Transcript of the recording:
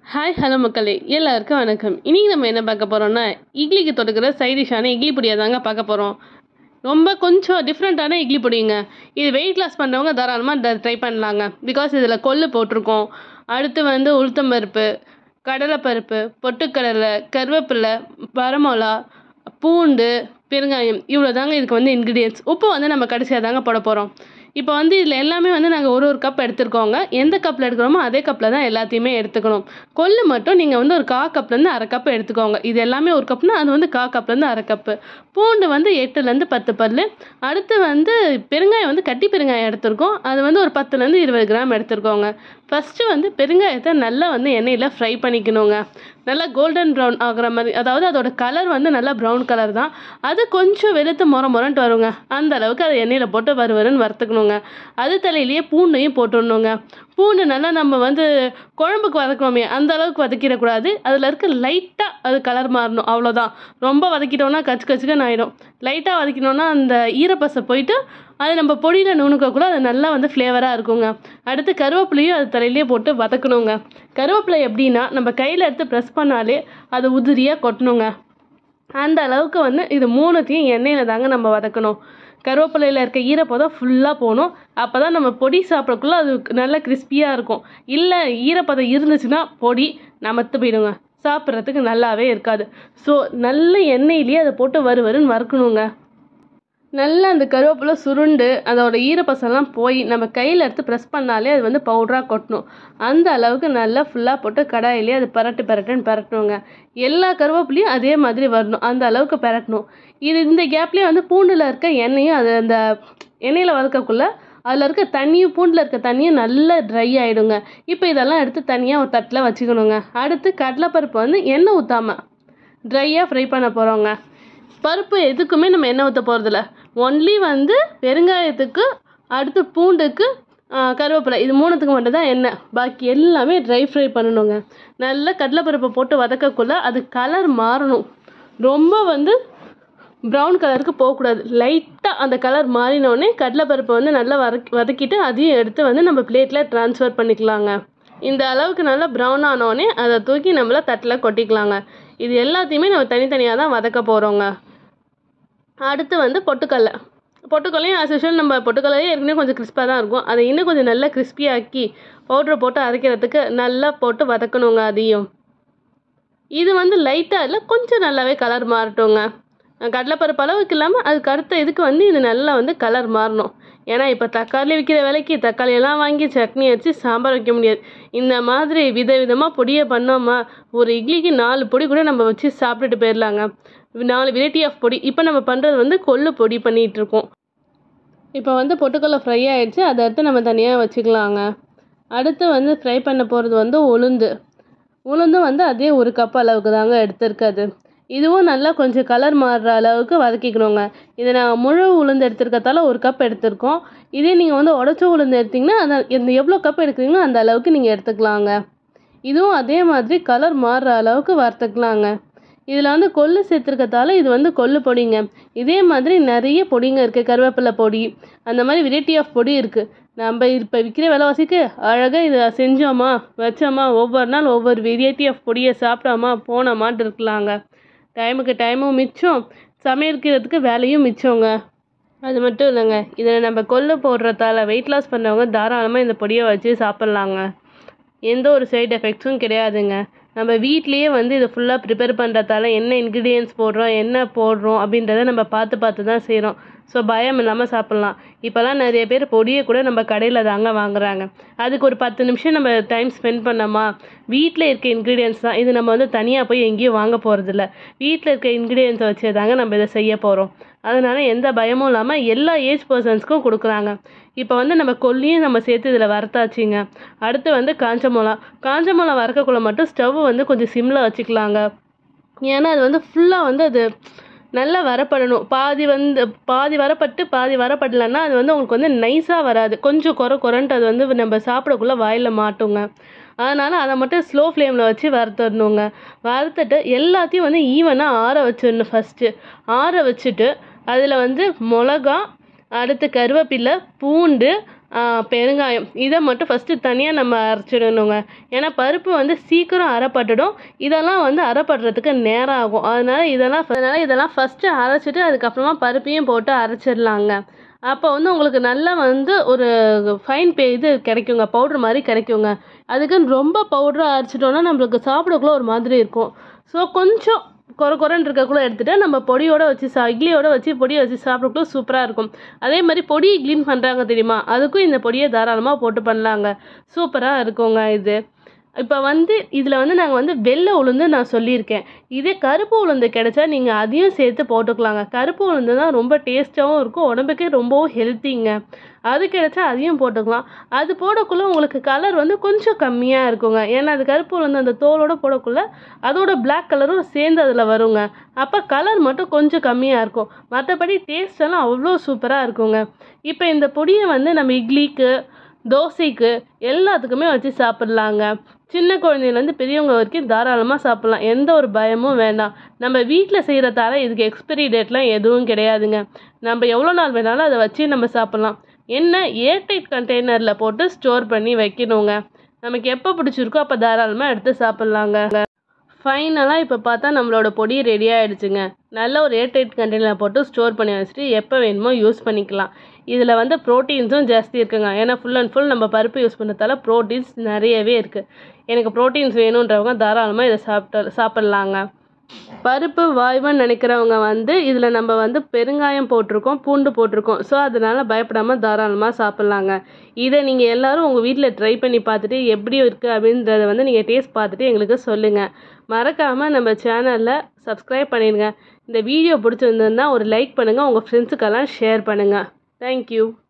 hi hello மக்களே எல்லாருக்கும் வணக்கம் இன்றைக்கி நம்ம என்ன பார்க்க போகிறோம்னா இட்லிக்கு தொடுக்கிற சைட் டிஷ்ஷான இட்லி பொடியை தாங்க பார்க்க போகிறோம் ரொம்ப கொஞ்சம் டிஃப்ரெண்ட்டான இட்லி பொடிங்க இது வெயிட் லாஸ் பண்ணுறவங்க தாராளமாக ட்ரை பண்ணலாங்க பிகாஸ் இதில் கொள்ளு போட்டிருக்கோம் அடுத்து வந்து உளுத்தம்பருப்பு கடலைப்பருப்பு பொட்டுக்கடலை கருவேப்பிலை வரமிளகா பூண்டு பெருங்காயம் இவ்வளோ தாங்க இதுக்கு வந்து இன்க்ரீடியன்ஸ் உப்பு வந்து நம்ம கடைசியாக தாங்க போட போகிறோம் இப்போ வந்து இதில் எல்லாமே வந்து நாங்கள் ஒரு ஒரு கப் எடுத்துருக்கோங்க எந்த கப்பில் எடுக்கிறோமோ அதே கப்பில் தான் எல்லாத்தையுமே எடுத்துக்கணும் கொள்ளு மட்டும் நீங்கள் வந்து ஒரு கா கப்லேருந்து அரை கப் எடுத்துக்கோங்க இது எல்லாமே ஒரு கப்னா அது வந்து கா கப்லேருந்து அரை கப்பு பூண்டு வந்து எட்டுலேருந்து பத்து பல் அடுத்து வந்து பெருங்காயம் வந்து கட்டி பெருங்காயம் எடுத்திருக்கோம் அது வந்து ஒரு பத்துலேருந்து இருபது கிராம் எடுத்துருக்கோங்க ஃபஸ்ட்டு வந்து பெருங்காயத்தை நல்லா வந்து எண்ணெயில் ஃப்ரை பண்ணிக்கணுங்க நல்லா கோல்டன் ப்ரௌன் ஆகிற மாதிரி அதாவது அதோட கலர் வந்து நல்லா ப்ரௌன் கலர் தான் அது கொஞ்சம் வெளுத்து முற முறன்ட்டு வருங்க அந்த அளவுக்கு அதை எண்ணெயில் போட்டு வறுவருன்னு வறுத்துக்கணுங்க அது தலையிலேயே பூண்டையும் போட்டுடணுங்க பூண்டு நல்லா நம்ம வந்து குழம்புக்கு வதக்குவோமே அந்த அளவுக்கு வதக்கிடக்கூடாது அதில் இருக்க லைட்டாக அது கலர் மாறணும் அவ்வளோதான் ரொம்ப வதக்கிட்டோம்னா கச்சு கச்சுக்கன்னு ஆகிடும் லைட்டாக வதக்கினோன்னா அந்த ஈரப்பசை போயிட்டு அது நம்ம பொடியில் நுணுக்கக்கூட அது நல்லா வந்து ஃப்ளேவராக இருக்குங்க அடுத்து கருவேப்பிலையும் அது தலையிலேயே போட்டு வதக்கணுங்க கருவேப்பிலை எப்படின்னா நம்ம கையில் எடுத்து ப்ரெஸ் பண்ணாலே அது உதிரியாக கொட்டணுங்க அந்த அளவுக்கு வந்து இது மூணுத்தையும் எண்ணெயில் தாங்க நம்ம வதக்கணும் கருவேப்பிலையில் இருக்க ஈரப்பதம் ஃபுல்லாக போகணும் அப்போ தான் நம்ம பொடி சாப்பிடக்குள்ள அது நல்லா கிறிஸ்பியாக இருக்கும் இல்லை ஈரப்பதம் இருந்துச்சுன்னா பொடி நமத்து போயிடுங்க சாப்பிட்றதுக்கு நல்லாவே இருக்காது ஸோ நல்ல எண்ணெயிலேயே அதை போட்டு வறுவருன்னு வறுக்கணுங்க நல்லா அந்த கருவேப்பிலை சுருண்டு அதோட ஈரப்பசம்லாம் போய் நம்ம கையில் எடுத்து ப்ரெஸ் பண்ணாலே அது வந்து பவுடராக கொட்டணும் அந்த அளவுக்கு நல்லா ஃபுல்லாக போட்டு கடாயிலே அது பரட்டு பரட்டுன்னு பரட்டணுங்க எல்லா கருவேப்பிலையும் அதே மாதிரி வரணும் அந்த அளவுக்கு பரட்டணும் இது இந்த கேப்லேயே வந்து பூண்டில் இருக்க எண்ணெயும் அது அந்த எண்ணெயில் வதக்கக்குள்ள அதில் இருக்க தண்ணியும் பூண்டில் இருக்க தண்ணியும் நல்லா ட்ரை ஆகிடுங்க இப்போ இதெல்லாம் எடுத்து தனியாக ஒரு தட்டில் வச்சுக்கணுங்க அடுத்து கடலைப்பருப்பு வந்து எண்ணெய் ஊற்றாமல் ட்ரையாக ஃப்ரை பண்ண போகிறோங்க பருப்பு எதுக்குமே நம்ம எண்ணெய் ஊற்ற போகிறதில்ல ஒன்லி வந்து பெருங்காயத்துக்கு அடுத்து பூண்டுக்கு கருவேப்பிலை இது மூணுத்துக்கு மட்டும் தான் எண்ணெய் பாக்கி எல்லாமே ட்ரை ஃப்ரை பண்ணணுங்க நல்லா கடலைப்பருப்பை போட்டு வதக்கக்குள்ள அது கலர் மாறணும் ரொம்ப வந்து ப்ரௌன் கலருக்கு போகக்கூடாது லைட்டாக அந்த கலர் மாறினோடனே கடலைப்பருப்பை வந்து நல்லா வதக்கி வதக்கிட்டு அதையும் எடுத்து வந்து நம்ம பிளேட்டில் ட்ரான்ஸ்ஃபர் பண்ணிக்கலாங்க இந்த அளவுக்கு நல்லா ப்ரௌன் ஆனோடனே அதை தூக்கி நம்மள தட்டில் கொட்டிக்கலாங்க இது எல்லாத்தையுமே நம்ம தனித்தனியாக தான் வதக்க போகிறோங்க அடுத்து வந்து பொட்டுக்கடலை பொட்டுக்கடலையும் ஆஸ் யூஷுவல் நம்ம பொட்டுக்கடலையே ஏற்கனவே கொஞ்சம் கிறிஸ்பாக தான் இருக்கும் அதை இன்னும் கொஞ்சம் நல்லா கிறிஸ்பியாக்கி பவுட்ரு போட்டு அரைக்கிறதுக்கு நல்லா போட்டு வதக்கணுங்க அதையும் இது வந்து லைட்டாக இல்லை கொஞ்சம் நல்லாவே கலர் மாறட்டுங்க கடலைப்பருப்பு அளவுக்கு இல்லாமல் அதுக்கு அடுத்த இதுக்கு வந்து இது நல்லா வந்து கலர் மாறணும் ஏன்னா இப்போ தக்காளி விற்கிற விலைக்கு தக்காளியெல்லாம் வாங்கி சட்னி வச்சு சாம்பார் வைக்க முடியாது இந்த மாதிரி வித விதமாக பொடியை பண்ணோமா ஒரு இட்லிக்கு நாலு பொடி கூட நம்ம வச்சு சாப்பிட்டுட்டு போயிடலாங்க நாலு வெரைட்டி ஆஃப் பொடி இப்போ நம்ம பண்ணுறது வந்து கொள்ளு பொடி பண்ணிகிட்டு இருக்கோம் இப்போ வந்து பொட்டுக்கடலை ஃப்ரை ஆகிடுச்சு அதை எடுத்து நம்ம தனியாக வச்சுக்கலாங்க அடுத்து வந்து ஃப்ரை பண்ண போகிறது வந்து உளுந்து உளுந்தும் வந்து அதே ஒரு கப் அளவுக்கு தாங்க எடுத்துருக்காது இதுவும் நல்லா கொஞ்சம் கலர் மாறுற அளவுக்கு வதக்கிக்கணுங்க இதை நாங்கள் முழு உளுந்து எடுத்துருக்கதால ஒரு கப் எடுத்திருக்கோம் இதே நீங்கள் வந்து உடச்ச உளுந்து எடுத்திங்கன்னா அந்த இந்த எவ்வளோ கப் எடுக்கிறீங்களோ அந்த அளவுக்கு நீங்கள் எடுத்துக்கலாங்க இதுவும் அதே மாதிரி கலர் மாறுற அளவுக்கு வறுத்துக்கலாங்க இதில் வந்து கொள்ளு சேர்த்துருக்கதால இது வந்து கொள்ளு பொடிங்க இதே மாதிரி நிறைய பொடிங்க இருக்குது கருவேப்பிலை பொடி அந்த மாதிரி வெரைட்டி ஆஃப் பொடி இருக்குது நம்ம இப்போ விற்கிற விலைவாசிக்கு அழகாக இதை செஞ்சோமா வச்சோமா ஒவ்வொரு நாள் ஒவ்வொரு வெரைட்டி ஆஃப் பொடியை சாப்பிட்டோமா போனோமான்ட்டு இருக்கலாங்க டைமுக்கு டைமும் மிச்சம் சமைக்கிறதுக்கு வேலையும் மிச்சங்க அது மட்டும் இல்லைங்க இதில் நம்ம கொள்ளு போடுறதால வெயிட் லாஸ் பண்ணவங்க தாராளமாக இந்த பொடியை வச்சு சாப்பிட்லாங்க எந்த ஒரு சைடு எஃபெக்ட்ஸும் கிடையாதுங்க நம்ம வீட்லேயே வந்து இதை ஃபுல்லாக ப்ரிப்பேர் பண்ணுறதால என்ன இன்க்ரீடியன்ஸ் போடுறோம் என்ன போடுறோம் அப்படின்றத நம்ம பார்த்து பார்த்து தான் செய்கிறோம் ஸோ பயம் இல்லாமல் சாப்பிட்லாம் இப்போல்லாம் நிறைய பேர் பொடியை கூட நம்ம கடையில் தாங்க வாங்குறாங்க அதுக்கு ஒரு பத்து நிமிஷம் நம்ம டைம் ஸ்பெண்ட் பண்ணோமா வீட்டில் இருக்க இன்க்ரீடியன்ஸ் தான் இது நம்ம வந்து தனியாக போய் எங்கேயும் வாங்க போகிறதில்ல வீட்டில் இருக்க இன்க்ரீடியன்ஸை வச்சே தாங்க நம்ம இதை செய்ய போகிறோம் அதனால் எந்த பயமும் இல்லாமல் எல்லா ஏஜ் பர்சன்ஸ்க்கும் கொடுக்குறாங்க இப்போ வந்து நம்ம கொல்லியும் நம்ம சேர்த்து இதில் வறுத்தாச்சுங்க அடுத்து வந்து காஞ்ச மிளகா காஞ்ச மிளகா வறுக்கக்குள்ள மட்டும் ஸ்டவ் வந்து கொஞ்சம் சிம்மில் வச்சுக்கலாங்க ஏன்னா அது வந்து ஃபுல்லாக வந்து அது நல்லா வரப்படணும் பாதி வந்து பாதி வரப்பட்டு பாதி வரப்படலைன்னா அது வந்து உங்களுக்கு வந்து நைஸாக வராது கொஞ்சம் குறை குறைன்ட்டு அது வந்து நம்ம சாப்பிடக்குள்ளே வாயில் மாட்டுங்க அதனால் அதை மட்டும் ஸ்லோ ஃப்ளேமில் வச்சு வறுத்துடணுங்க வறுத்துட்டு எல்லாத்தையும் வந்து ஈவனாக ஆற வச்சிடணும் ஃபஸ்ட்டு ஆற வச்சுட்டு அதில் வந்து மிளகா அடுத்து கருவேப்பிலை பூண்டு பெருங்காயம் இதை மட்டும் ஃபஸ்ட்டு தனியாக நம்ம அரைச்சிடணுங்க ஏன்னா பருப்பு வந்து சீக்கிரம் அரைப்பட்டுடும் இதெல்லாம் வந்து அரைப்படுறதுக்கு நேரம் ஆகும் அதனால் இதெல்லாம் அதனால் இதெல்லாம் ஃபஸ்ட்டு அரைச்சிட்டு அதுக்கப்புறமா பருப்பையும் போட்டு அரைச்சிடலாங்க அப்போ வந்து உங்களுக்கு நல்லா வந்து ஒரு ஃபைன் பே இது கிடைக்குங்க பவுட்ரு மாதிரி கிடைக்குங்க அதுக்குன்னு ரொம்ப பவுடராக அரைச்சிட்டோன்னா நம்மளுக்கு சாப்பிடக்குள்ள ஒரு மாதிரி இருக்கும் ஸோ கொஞ்சம் கொர கொரன்னு இருக்கக்குள்ள எடுத்துகிட்டு நம்ம பொடியோட வச்சு சா இட்லியோட வச்சு பொடியை வச்சு சாப்பிடக்குள்ள சூப்பராக இருக்கும் அதே மாதிரி பொடி இட்லின்னு பண்ணுறாங்க தெரியுமா அதுக்கும் இந்த பொடியை தாராளமாக போட்டு பண்ணலாங்க சூப்பராக இருக்குங்க இது இப்போ வந்து இதில் வந்து நாங்கள் வந்து வெள்ளை உளுந்து நான் சொல்லியிருக்கேன் இதே கருப்பு உளுந்து கிடைச்சா நீங்கள் அதையும் சேர்த்து போட்டுக்கலாங்க கருப்பு உளுந்து தான் ரொம்ப டேஸ்ட்டாகவும் இருக்கும் உடம்புக்கே ரொம்பவும் ஹெல்த்திங்க அது கிடைச்சா அதையும் போட்டுக்கலாம் அது போடக்குள்ள உங்களுக்கு கலர் வந்து கொஞ்சம் கம்மியாக இருக்குங்க ஏன்னா அது கருப்பு உளுந்து அந்த தோலோட போடக்குள்ள அதோட பிளாக் கலரும் சேர்ந்து அதில் வருங்க அப்போ கலர் மட்டும் கொஞ்சம் கம்மியாக இருக்கும் மற்றபடி டேஸ்ட் எல்லாம் அவ்வளோ சூப்பராக இருக்குங்க இப்போ இந்த பொடியை வந்து நம்ம இட்லிக்கு தோசைக்கு எல்லாத்துக்குமே வச்சு சாப்பிட்லாங்க சின்ன குழந்தையிலேருந்து பெரியவங்க வரைக்கும் தாராளமாக சாப்பிட்லாம் எந்த ஒரு பயமும் வேண்டாம் நம்ம வீட்டில் செய்கிறதால இதுக்கு எக்ஸ்பைரி டேட்லாம் எதுவும் கிடையாதுங்க நம்ம எவ்வளோ நாள் வேணாலும் அதை வச்சு நம்ம சாப்பிட்லாம் என்ன ஏர்டைட் கண்டெய்னரில் போட்டு ஸ்டோர் பண்ணி வைக்கணுங்க நமக்கு எப்போ பிடிச்சிருக்கோ அப்போ தாராளமாக எடுத்து சாப்பிட்லாங்க ஃபைனலாக இப்போ பார்த்தா நம்மளோட பொடி ரெடி ஆகிடுச்சுங்க நல்ல ஒரு ஏர்டைட் கண்டெய்னரில் போட்டு ஸ்டோர் பண்ணி வச்சுட்டு எப்போ வேணுமோ யூஸ் பண்ணிக்கலாம் இதில் வந்து ப்ரோட்டீன்ஸும் ஜாஸ்தி இருக்குங்க ஏன்னா ஃபுல் அண்ட் ஃபுல் நம்ம பருப்பு யூஸ் பண்ணுறதால ப்ரோட்டீன்ஸ் நிறையவே இருக்குது எனக்கு ப்ரோட்டீன்ஸ் வேணுன்றவங்க தாராளமாக இதை சாப்பிட்டு சாப்பிட்லாங்க பருப்பு வாய்வுன்னு நினைக்கிறவங்க வந்து இதில் நம்ம வந்து பெருங்காயம் போட்டிருக்கோம் பூண்டு போட்டிருக்கோம் ஸோ அதனால் பயப்படாமல் தாராளமாக சாப்பிட்லாங்க இதை நீங்கள் எல்லோரும் உங்கள் வீட்டில் ட்ரை பண்ணி பார்த்துட்டு எப்படி இருக்குது அப்படின்றத வந்து நீங்கள் டேஸ்ட் பார்த்துட்டு எங்களுக்கு சொல்லுங்கள் மறக்காமல் நம்ம சேனலில் சப்ஸ்கிரைப் பண்ணிடுங்க இந்த வீடியோ பிடிச்சிருந்ததுன்னா ஒரு லைக் பண்ணுங்கள் உங்கள் ஃப்ரெண்ட்ஸுக்கெல்லாம் ஷேர் பண்ணுங்கள் தேங்க்யூ